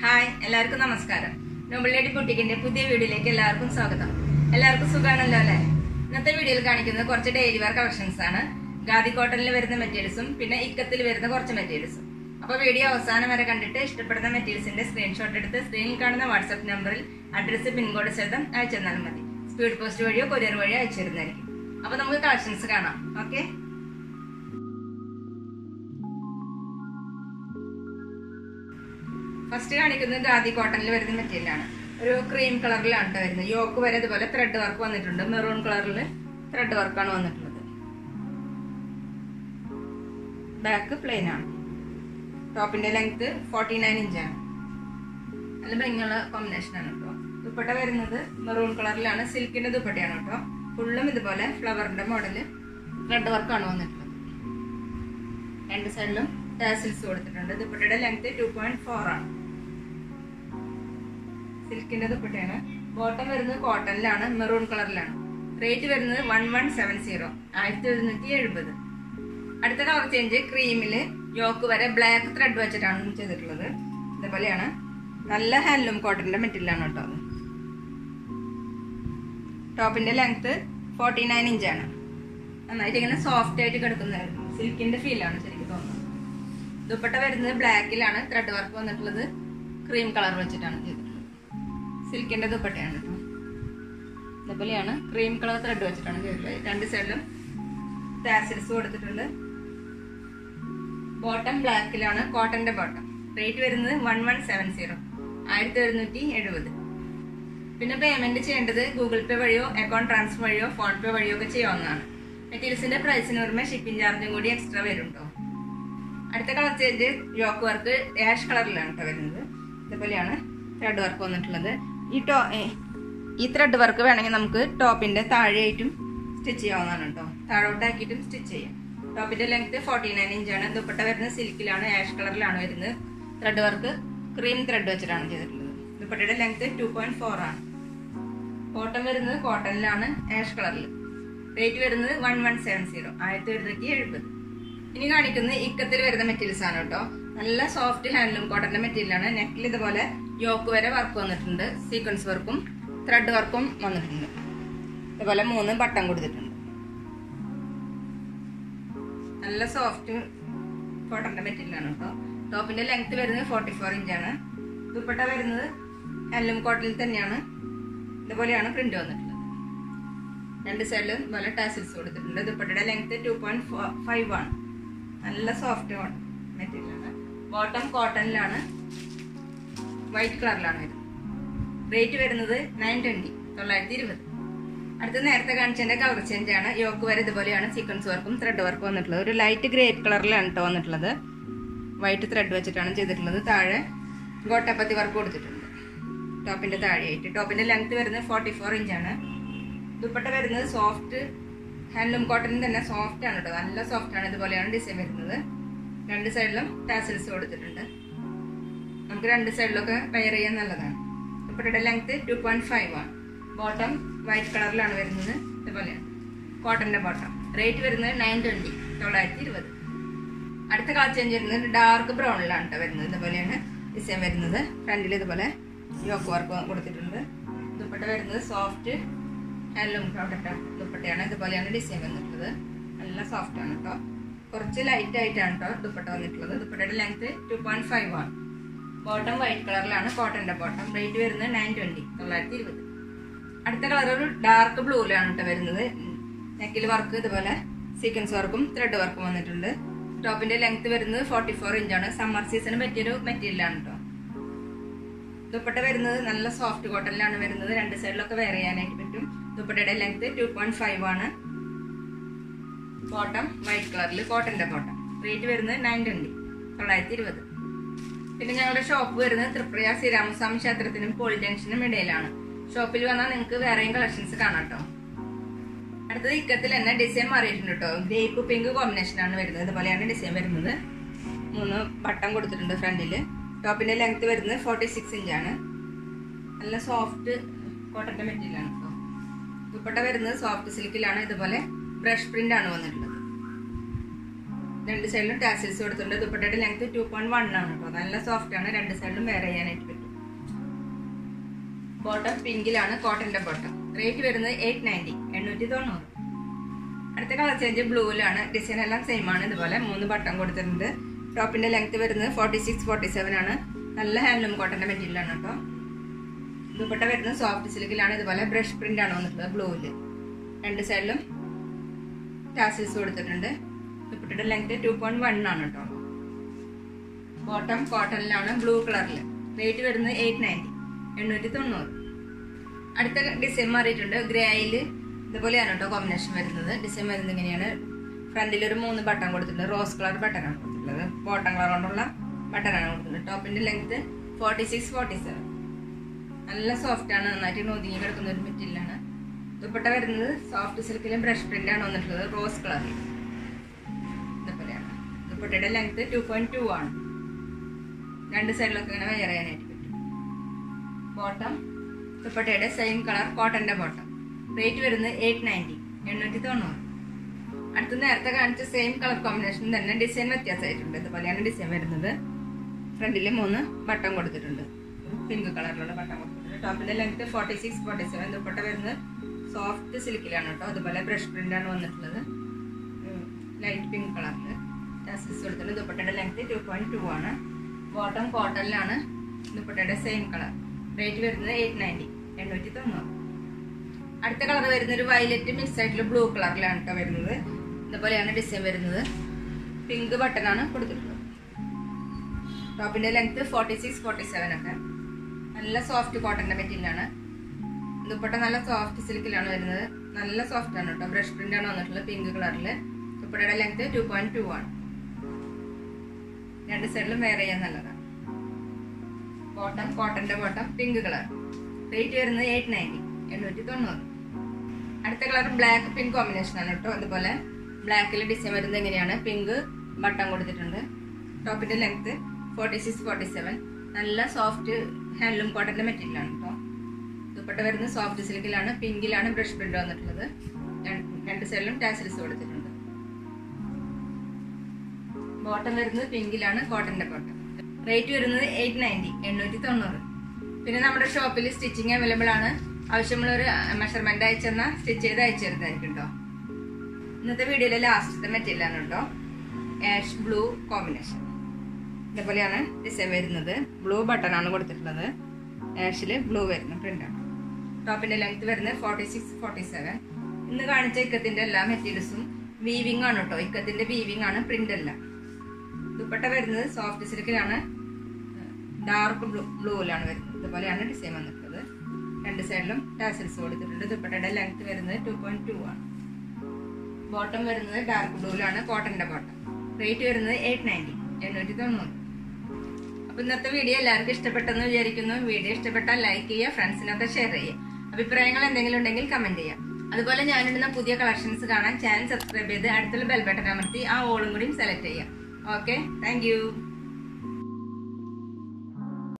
hi എല്ലാവർക്കും നമസ്കാരം നോബിളിലേഡി ബുട്ടിക്കിന്റെ പുതിയ വീഡിയോയിലേക്ക് എല്ലാവർക്കും സ്വാഗതം എല്ലാവർക്കും സുഖാണല്ലോ അല്ലെ ഇന്നത്തെ വീഡിയോയിൽ കാണിക്കുന്നത് കുറച്ച് ഡെയിലി വെയർ കളക്ഷൻസ് ആണ് ഗാദി കോട്ടണിൽ വരുന്ന മെറ്റീരിയൽസും പിന്നെ ഇക്കത്തിൽ വരുന്ന കുറച്ച് മെറ്റീരിയൽസും അപ്പൊ വീഡിയോ അവസാനം വരെ കണ്ടിട്ട് ഇഷ്ടപ്പെടുന്ന മെറ്റീരിയൽസിന്റെ സ്ക്രീൻഷോട്ട് എടുത്ത് സ്ക്രീനിൽ കാണുന്ന വാട്സ്ആപ്പ് നമ്പറിൽ അഡ്രസ്സ് പിൻകോഡ് സഹിതം അയച്ചു തന്നാലും മതി സ്പീഡ് പോസ്റ്റ് വഴിയോ കൊറിയർ വഴിയോ അയച്ചു തരുന്നതായിരിക്കും അപ്പൊ നമുക്ക് കളക്ഷൻസ് കാണാം ഓക്കെ ഫസ്റ്റ് കാണിക്കുന്നത് ഖാദി കോട്ടണിൽ വരുന്ന മെറ്റീരിയലാണ് ഒരു ക്രീം കളറിലാണ് കേട്ടോ വരുന്നത് യോക്ക് വരെ ഇതുപോലെ ത്രെഡ് വർക്ക് വന്നിട്ടുണ്ട് മെറൂൺ കളറിൽ ത്രെഡ് വർക്കാണ് വന്നിട്ടുള്ളത് ബാക്ക് പ്ലെയിൻ ആണ് ടോപ്പിന്റെ ലെങ്ത് ഫോർട്ടി നയൻ ഇഞ്ചാണ് നല്ല ഭംഗിയുള്ള കോമ്പിനേഷൻ ആണ് കേട്ടോ ദുപ്പട്ട വരുന്നത് മെറൂൺ കളറിലാണ് സിൽക്കിന്റെ ദുപ്പട്ടയാണ് കേട്ടോ ഫുള്ളും ഇതുപോലെ ഫ്ലവറിന്റെ മോഡല് ത്രെഡ് വർക്കാണ് വന്നിട്ടുള്ളത് രണ്ട് സൈഡിലും ടാസിൽസ് കൊടുത്തിട്ടുണ്ട് ദുപ്പട്ടയുടെ ലെങ്ത് ടു പോയിന്റ് ഫോർ ആണ് സിൽക്കിന്റെ ദുപ്പട്ടയാണ് ബോട്ടം വരുന്നത് കോട്ടണിലാണ് മെറൂൺ കളറിലാണ് റേറ്റ് വരുന്നത് വൺ വൺ സെവൻ സീറോ ആയിരത്തി ഒരുന്നൂറ്റി എഴുപത് അടുത്ത കളർ ചേഞ്ച് ക്രീമില് യോക്ക് വരെ ബ്ലാക്ക് ത്രെഡ് വെച്ചിട്ടാണ് ചെയ്തിട്ടുള്ളത് ഇതേപോലെയാണ് നല്ല ഹാൻഡ്ലൂം കോട്ടന്റെ മെറ്റീരിയലാണ് കേട്ടോ അത് ടോപ്പിന്റെ ലെങ്ത് ഫോർട്ടി നയൻ ഇഞ്ചാണ് നന്നായിട്ട് ഇങ്ങനെ സോഫ്റ്റ് ആയിട്ട് കിടക്കുന്നതായിരുന്നു സിൽക്കിന്റെ ഫീലാണ് ശരിക്കും തോന്നുന്നത് ദുപ്പട്ട വരുന്നത് ബ്ലാക്കിലാണ് ത്രെഡ് വർക്ക് വന്നിട്ടുള്ളത് ക്രീം കളർ വെച്ചിട്ടാണ് ചെയ്തിട്ടുള്ളത് സിൽക്കിന്റെ ദുപ്പട്ടയാണ് കേട്ടോ ഇതേപോലെയാണ് ക്രീം കളർ ത്രെഡ് വെച്ചിട്ടാണ് ചെയ്തിട്ടുള്ളത് രണ്ട് സൈഡിലും ടാസിൽസ് കൊടുത്തിട്ടുണ്ട് ബോട്ടം ബ്ലാക്കിലാണ് കോട്ടന്റെ ബോട്ടം റേറ്റ് വരുന്നത് വൺ വൺ സെവൻ സീറോ ആയിരത്തി ഒരുന്നൂറ്റി എഴുപത് പിന്നെ പേയ്മെന്റ് ചെയ്യേണ്ടത് ഗൂഗിൾ പേ വഴിയോ അക്കൗണ്ട് ട്രാൻസ്ഫർ വഴിയോ ഫോൺ പേ വഴിയോ ഒക്കെ ചെയ്യാവുന്നതാണ് മെറ്റീരിയൽസിന്റെ പ്രൈസിന് പുറമെ ഷിപ്പിംഗ് ചാർജും കൂടി എക്സ്ട്രാ വരുന്നുണ്ടോ അടുത്ത colour change yoke work ash കളറിലാണ് കേട്ടോ വരുന്നത് ഇതേപോലെയാണ് ത്രെഡ് വർക്ക് വന്നിട്ടുള്ളത് ഈ ടോ ഏ, ഈ ത്രെഡ് വർക്ക് വേണമെങ്കിൽ നമുക്ക് ടോപ്പിന്റെ താഴെയായിട്ടും സ്റ്റിച്ച് ചെയ്യാവുന്നതാണ് കേട്ടോ താഴോട്ടാക്കിയിട്ടും സ്റ്റിച്ച് ചെയ്യാം ടോപ്പിന്റെ ലെങ്ത് ഫോർട്ടി നയൻ ഇഞ്ചാണ് ദുപ്പട്ട വരുന്നത് സിൽക്കിലാണ് ആഷ് കളറിലാണ് വരുന്നത് ത്രെഡ് വർക്ക് ക്രീം ത്രെഡ് വെച്ചിട്ടാണ് ചെയ്തിട്ടുള്ളത് ദുപ്പട്ടയുടെ ലെങ്ത് ടു പോയിന്റ് ഫോർ ആണ് കോട്ടൺ വരുന്നത് കോട്ടണിലാണ് ആഷ് കളറിൽ റേറ്റ് വരുന്നത് വൺ വൺ സെവൻ സീറോ ആയിരത്തി ഒരുന്നൂറ്റി എഴുപത് ഇനി കാണിക്കുന്നത് ഇക്കത്തിൽ വരുന്ന മെറ്റീരിയൽസ് ആണ് കേട്ടോ നല്ല സോഫ്റ്റ് ഹാൻഡ്ലൂം കോട്ടന്റെ മെറ്റീരിയൽ ആണ് നെക്കിൽ ഇതുപോലെ യോക്ക് വരെ വർക്ക് വന്നിട്ടുണ്ട് സീക്വൻസ് വർക്കും ത്രെഡ് വർക്കും വന്നിട്ടുണ്ട് ഇതുപോലെ മൂന്ന് ബട്ടൺ കൊടുത്തിട്ടുണ്ട് നല്ല സോഫ്റ്റ് കോട്ടന്റെ മെറ്റീരിയൽ ആണ് കേട്ടോ ടോപ്പിന്റെ ലെങ്ത് വരുന്നത് ഫോർട്ടി ഫോർ ഇഞ്ചാണ് ദുപ്പട്ട വരുന്നത് ഹാൻഡ്ലൂം കോട്ടണിൽ തന്നെയാണ് ഇതുപോലെയാണ് പ്രിന്റ് വന്നിട്ടുള്ളത് രണ്ട് സൈഡിലും ഇതുപോലെ ടാസിൽസ് കൊടുത്തിട്ടുണ്ട് ദുപ്പട്ടയുടെ ലെങ്ത് ടു പോയിന്റ് ഫൈവ് ആണ് നല്ല സോഫ്റ്റ് മെറ്റീരിയൽ ആണ് ബോട്ടം കോട്ടണിലാണ് വൈറ്റ് കളറിലാണ് വരുന്നത് റേറ്റ് വരുന്നത് നയൻ ട്വന്റി തൊള്ളായിരത്തി ഇരുപത് അടുത്ത നേരത്തെ കാണിച്ചതിന്റെ കളർ ചേഞ്ച് ആണ് യോക്ക് വരെ ഇതുപോലെയാണ് സീക്വൻസ് വർക്കും ത്രെഡ് വർക്കും വന്നിട്ടുള്ളത് ഒരു ലൈറ്റ് ഗ്രേപ്പ് കളറിലാണ് കേട്ടോ വന്നിട്ടുള്ളത് വൈറ്റ് ത്രെഡ് വെച്ചിട്ടാണ് ചെയ്തിട്ടുള്ളത് താഴെ ഗോട്ടപ്പത്തി വർക്ക് കൊടുത്തിട്ടുണ്ട് ടോപ്പിന്റെ താഴെയായിട്ട് ടോപ്പിന്റെ ലെങ്ത് വരുന്നത് ഫോർട്ടി ഫോർ ഇഞ്ചാണ് ദുപ്പട്ട വരുന്നത് സോഫ്റ്റ് ഹാൻഡ്ലൂം കോട്ടൺ തന്നെ സോഫ്റ്റ് ആണ് കേട്ടോ നല്ല സോഫ്റ്റ് ആണ് ഇതുപോലെയാണ് ഡിസൈൻ വരുന്നത് രണ്ട് സൈഡിലും ടാസിൽസ് കൊടുത്തിട്ടുണ്ട് നമുക്ക് രണ്ട് സൈഡിലൊക്കെ വെയർ ചെയ്യാൻ നല്ലതാണ് ദുപ്പട്ടയുടെ ലെങ്ത് ടു പോയിന്റ് ഫൈവ് ആണ് ബോട്ടം വൈറ്റ് കളറിലാണ് വരുന്നത് ഇതുപോലെയാണ് കോട്ടന്റെ ബോട്ടം റേറ്റ് വരുന്നത് നയൻ ട്വന്റി തൊള്ളായിരത്തി ഇരുപത് അടുത്ത കളർ ചേഞ്ച് വരുന്നത് ഡാർക്ക് ബ്രൗണിലാണ് കേട്ടോ വരുന്നത് ഇതുപോലെയാണ് ഡിസൈൻ വരുന്നത് ഫ്രണ്ടിൽ ഇതുപോലെ യോക്ക് വർക്ക് കൊടുത്തിട്ടുണ്ട് ദുപ്പട്ട വരുന്നത് സോഫ്റ്റ് ഹാൻഡ്ലൂം പ്രോഡക്റ്റ് ദുപ്പട്ടയാണ് ഇതുപോലെയാണ് ഡിസൈൻ വന്നിട്ടുള്ളത് നല്ല സോഫ്റ്റ് ആണ് കേട്ടോ കുറച്ച് ലൈറ്റ് ആയിട്ടാണ് കേട്ടോ ദുപ്പട്ട വന്നിട്ടുള്ളത് ദുപ്പട്ടയുടെ ലെങ്ത് ടു പോയിന്റ് ഫൈവ് ആണ് ബോട്ടം വൈറ്റ് കളറിലാണ് കോട്ടന്റെ ബോട്ടം റേറ്റ് വരുന്നത് നയൻ ട്വന്റി തൊള്ളായിരത്തി ഇരുപത് അടുത്ത കളർ ഒരു ഡാർക്ക് ബ്ലൂവിലാണ് കേട്ടോ വരുന്നത് നെക്കിൽ വർക്ക് ഇതുപോലെ സീക്വൻസ് വർക്കും ത്രെഡ് വർക്കും വന്നിട്ടുണ്ട് ടോപ്പിന്റെ ലെങ്ത് വരുന്നത് ഫോർട്ടി ഫോർ ഇഞ്ചാണ് സമ്മർ സീസണ് പറ്റിയൊരു മെറ്റീരിയലാണ് കേട്ടോ ദുപ്പട്ട വരുന്നത് നല്ല സോഫ്റ്റ് കോട്ടണിലാണ് വരുന്നത് രണ്ട് സൈഡിലൊക്കെ വെയർ ചെയ്യാനായിട്ട് പറ്റും ദുപ്പട്ടയുടെ ലെങ്ത് ടു പോയിന്റ് ഫൈവ് ആണ് ബോട്ടം വൈറ്റ് കളറിൽ കോട്ടന്റെ ബോട്ടം റേറ്റ് വരുന്നത് നയൻ ട്വന്റി തൊള്ളായിരത്തി ഇരുപത് പിന്നെ ഞങ്ങളുടെ ഷോപ്പ് വരുന്നത് ത്രിപ്രിയ ശ്രീരാമസ്വാമി ക്ഷേത്രത്തിനും പോളി ജംഗ്ഷനും ഇടയിലാണ് ഷോപ്പിൽ വന്നാൽ നിങ്ങൾക്ക് വേറെയും കളക്ഷൻസ് കാണാം കേട്ടോ അടുത്തത് ഇക്കത്തിൽ തന്നെ ഡിസൈൻ മാറിയിട്ടുണ്ട് കേട്ടോ ഗ്രേപ്പ് പിങ്ക് കോമ്പിനേഷൻ ആണ് വരുന്നത് ഇതുപോലെയാണ് ഡിസൈൻ വരുന്നത് മൂന്ന് ബട്ടൺ കൊടുത്തിട്ടുണ്ട് ഫ്രണ്ടിൽ ടോപ്പിന്റെ ലെങ്ത് വരുന്നത് ഫോർട്ടി സിക്സ് ഇഞ്ചാണ് നല്ല സോഫ്റ്റ് കോട്ടന്റെ മെറ്റീരിയൽ ആണ് കേട്ടോ ദുപ്പട്ട വരുന്നത് സോഫ്റ്റ് സിൽക്കിലാണ് ഇതുപോലെ ബ്രഷ് പ്രിന്റ് ആണ് വന്നിട്ടുള്ളത് രണ്ട് സൈഡിലും ടാസിൽസ് കൊടുത്തിട്ടുണ്ട് ദുപ്പട്ടയുടെ ലെങ്ത് ടു പോയിന്റ് വൺ ആണ് കേട്ടോ നല്ല സോഫ്റ്റ് ആണ് രണ്ട് സൈഡിലും വെയർ ചെയ്യാനായിട്ട് പറ്റും ബോട്ടം പിങ്കിലാണ് കോട്ടന്റെ ബോട്ടം റേറ്റ് വരുന്നത് എയ്റ്റ് നയൻറ്റി എണ്ണൂറ്റി തൊണ്ണൂറ് അടുത്ത കളർ ചേഞ്ച് ബ്ലൂവിലാണ് ഡിസൈൻ എല്ലാം സെയിം ആണ് ഇതുപോലെ മൂന്ന് ബട്ടൺ കൊടുത്തിട്ടുണ്ട് ടോപ്പിന്റെ ലെങ്ത് വരുന്നത് ഫോർട്ടി സിക്സ് ഫോർട്ടി സെവൻ ആണ് നല്ല ഹാൻഡ്ലൂം കോട്ടന്റെ മെറ്റീരിയൽ ആണ് കേട്ടോ ദുപ്പട്ട വരുന്നത് സോഫ്റ്റ് സിൽക്കിലാണ് ഇതുപോലെ ബ്രഷ് പ്രിന്റ് ആണ് വന്നിട്ടുള്ളത് ബ്ലൂവില് രണ്ട് സൈഡിലും ടാസിൽസ് കൊടുത്തിട്ടുണ്ട് ദുപ്പട്ടയുടെ ലെങ്ത് ടു പോയിന്റ് വൺ ആണ് കേട്ടോ ബോട്ടം കോട്ടണിലാണ് ബ്ലൂ കളറിൽ റേറ്റ് വരുന്നത് എയ്റ്റ് നയൻറ്റി എണ്ണൂറ്റി തൊണ്ണൂറ് അടുത്ത ഡിസൈൻ മാറിയിട്ടുണ്ട് ഗ്രേയിൽ ഇതുപോലെയാണ് കേട്ടോ കോമ്പിനേഷൻ വരുന്നത് ഡിസൈൻ വരുന്നത് ഇങ്ങനെയാണ് ഫ്രണ്ടിൽ ഒരു മൂന്ന് ബട്ടൺ കൊടുത്തിട്ടുണ്ട് റോസ് കളർ ബട്ടൺ ആണ് കൊടുത്തിട്ടുള്ളത് ബോട്ടം കളർ കൊണ്ടുള്ള ബട്ടൺ ആണ് കൊടുത്തിട്ടുള്ളത് ടോപ്പിന്റെ length forty six forty seven നല്ല സോഫ്റ്റ് ആണ് നന്നായിട്ട് ഒതുങ്ങി കിടക്കുന്ന ഒരു മെറ്റീരിയലാണ് ദുപ്പട്ട വരുന്നത് സോഫ്റ്റ് സിൽക്കിലും ബ്രഷ് പ്രിന്റ് ആണ് വന്നിട്ടുള്ളത് റോസ് കളറിൽ ഇതുപോലെയാണ് ദുപ്പട്ടയുടെ ലെങ്ത് ടു പോയിന്റ് ടു ആണ് രണ്ട് സൈഡിലൊക്കെ ഇങ്ങനെ വെയർ ചെയ്യാനായിട്ട് പറ്റും ബോട്ടം ദുപ്പട്ടയുടെ സെയിം കളർ കോട്ടന്റെ ബോട്ടം റേറ്റ് വരുന്നത് എയ്റ്റ് നയൻറ്റി എണ്ണൂറ്റി തൊണ്ണൂറ് അടുത്ത നേരത്തെ കാണിച്ച സെയിം കളർ കോമ്പിനേഷൻ തന്നെ ഡിസൈൻ വ്യത്യാസമായിട്ടുണ്ട് ഇതുപോലെയാണ് ഡിസൈൻ വരുന്നത് ഫ്രണ്ടിൽ മൂന്ന് ബട്ടൺ കൊടുത്തിട്ടുണ്ട് പിങ്ക് കളറിലുള്ള ബട്ടൺ കൊടുത്തിട്ടുണ്ട് ടോപ്പിന്റെ length forty six forty seven ദുപ്പട്ട വരുന്നത് സോഫ്റ്റ് സിൽക്കിലാണ് കേട്ടോ അതുപോലെ ബ്രഷ് പ്രിന്റ് ആണ് വന്നിട്ടുള്ളത് ലൈറ്റ് പിങ്ക് കളറിൽ ടാസിൽസ് കൊടുത്തിട്ടുണ്ട് ദുപ്പട്ടയുടെ ലെങ്ത് ടു പോയിന്റ് ടു ആണ് ബോട്ടം കോട്ടണിലാണ് ദുപ്പട്ടയുടെ സെയിം കളർ റേറ്റ് വരുന്നത് എയ്റ്റ് നയൻറ്റി എണ്ണൂറ്റി തൊണ്ണൂറ് അടുത്ത കളർ വരുന്നത് ഒരു വയലറ്റ് മിക്സ് ആയിട്ടുള്ള ബ്ലൂ കളറിലാണ് കേട്ടോ വരുന്നത് ഇതുപോലെയാണ് ഡിസൈൻ വരുന്നത് പിങ്ക് ബട്ടൺ ആണ് കൊടുത്തിട്ടുള്ളത് ടോപ്പിന്റെ length forty six forty seven ഒക്കെ നല്ല സോഫ്റ്റ് കോട്ടന്റെ മെറ്റീരിയലാണ് ദുപ്പട്ട നല്ല സോഫ്റ്റ് സിൽക്കിലാണ് വരുന്നത് നല്ല സോഫ്റ്റ് ആണ് കേട്ടോ ബ്രഷ് പ്രിന്റ് ആണ് വന്നിട്ടുള്ളത് പിങ്ക് കളറിൽ ദുപ്പട്ടയുടെ ലെങ്ത് ടു പോയിന്റ് ടു ആണ് രണ്ട് സൈഡിലും വെയർ ചെയ്യാൻ നല്ലതാണ് ബോട്ടം കോട്ടന്റെ ബോട്ടം പിങ്ക് കളർ റേറ്റ് വരുന്നത് എയ്റ്റ് നയൻറ്റി എണ്ണൂറ്റി തൊണ്ണൂറ് അടുത്ത കളർ ബ്ലാക്ക് പിങ്ക് കോമ്പിനേഷൻ ആണ് കേട്ടോ അതുപോലെ ബ്ലാക്കിൽ ഡിസൈൻ വരുന്നത് എങ്ങനെയാണ് പിങ്ക് ബട്ടൺ കൊടുത്തിട്ടുണ്ട് ടോപ്പിന്റെ length forty six forty seven നല്ല സോഫ്റ്റ് ഹാൻഡ്ലൂം കോട്ടന്റെ മെറ്റീരിയൽ ആണ് കേട്ടോ ദുപ്പട്ട വരുന്നത് സോഫ്റ്റ് സിൽക്കിലാണ് പിങ്കിലാണ് ബ്രഷ് പ്രിന്റ് വന്നിട്ടുള്ളത് രണ്ട് സൈഡിലും ടാസിൽസ് കൊടുത്തിട്ടുണ്ട് ബോട്ടം വരുന്നത് പിങ്കിലാണ് കോട്ടന്റെ ബോട്ടം റേറ്റ് വരുന്നത് എയ്റ്റ് നയൻറ്റി എണ്ണൂറ്റി തൊണ്ണൂറ് പിന്നെ നമ്മുടെ ഷോപ്പിൽ സ്റ്റിച്ചിങ് അവൈലബിൾ ആണ് ആവശ്യമുള്ളൊരു മെഷർമെന്റ് അയച്ചെന്നാൽ സ്റ്റിച്ച് ചെയ്ത് അയച്ചു തരുന്നതായിരിക്കും കേട്ടോ ഇന്നത്തെ വീഡിയോയിലെ ലാസ്റ്റത്തെ മെറ്റീരിയൽ ആണ് കേട്ടോ ആഷ് ബ്ലൂ കോമ്പിനേഷൻ ഇതേപോലെയാണ് ഡിസൈൻ വരുന്നത് ബ്ലൂ ബട്ടൺ ആണ് കൊടുത്തിട്ടുള്ളത് ആഷിൽ ബ്ലൂ വരുന്ന പ്രിന്റ് ആണ് ടോപ്പിന്റെ ലെങ്ത് വരുന്നത് ഫോർട്ടി സിക്സ് ഫോർട്ടി സെവൻ ഇന്ന് കാണിച്ച ഇക്കത്തിന്റെ എല്ലാ മെറ്റീരിയൽസും വീവിംഗ് ആണ് കേട്ടോ ഇക്കത്തിന്റെ വീവിംഗ് ആണ് പ്രിന്റ് അല്ല ദുപ്പട്ട വരുന്നത് സോഫ്റ്റ് സിൽക്കിലാണ് ഡാർക്ക് ബ്ലൂ ബ്ലൂവിലാണ് വരുന്നത് ഇതുപോലെയാണ് ഡിസൈൻ വന്നിട്ടുള്ളത് രണ്ട് സൈഡിലും ടാസൽസ് കൊടുത്തിട്ടുണ്ട് ദുപ്പട്ടയുടെ ലെങ്ത് വരുന്നത് ടു പോയിന്റ് ടു ആണ് ബോട്ടം വരുന്നത് ഡാർക്ക് ബ്ലൂവിലാണ് കോട്ടന്റെ ബോട്ടം റേറ്റ് വരുന്നത് എയ്റ്റ് നയൻറ്റി എണ്ണൂറ്റി തൊണ്ണൂറ് അപ്പൊ ഇന്നത്തെ വീഡിയോ എല്ലാവർക്കും ഇഷ്ടപ്പെട്ടെന്ന് വിചാരിക്കുന്നു വീഡിയോ ഇഷ്ടപ്പെട്ടാൽ ലൈക്ക് ചെയ്യുക ഫ്രണ്ട്സിനൊക്കെ ഷെയർ ചെയ്യുക അഭിപ്രായങ്ങൾ എന്തെങ്കിലും ഉണ്ടെങ്കിൽ കമന്റ് ചെയ്യാം അതുപോലെ ഞാനിടുന്ന പുതിയ കളക്ഷൻസ് കാണാൻ ചാനൽ സബ്സ്ക്രൈബ് ചെയ്ത് അടുത്തുള്ള ബെൽ ബട്ടൺ അമർത്തി ആ ഓളും കൂടിയും സെലക്ട് ചെയ്യാം ഓക്കെ താങ്ക്